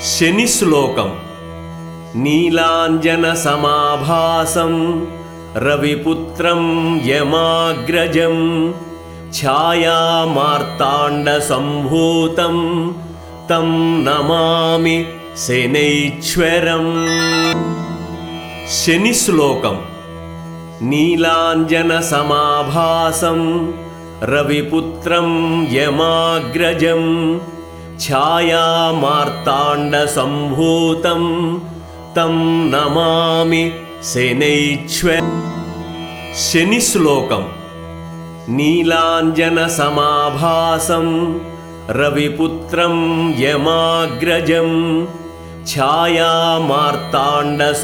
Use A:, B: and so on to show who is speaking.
A: శని శ్లోకం నీలాంజనసమాభాసం రవిపుత్రం యమాగ్రజం ఛాయామార్తాండసంభూతం తం నమామి శనైశ్వరం శని శ్లోకం నీలాంజనసమాభాసం రవిపుత్రం యమాగ్రజం ఛాయామార్తాండసంభూతం తం నమామి శనైశ్వ శని శ్లోకం నీలాంజనసమాభాసం రవిపుత్రం యమాగ్రజం ఛాయామార్తాండ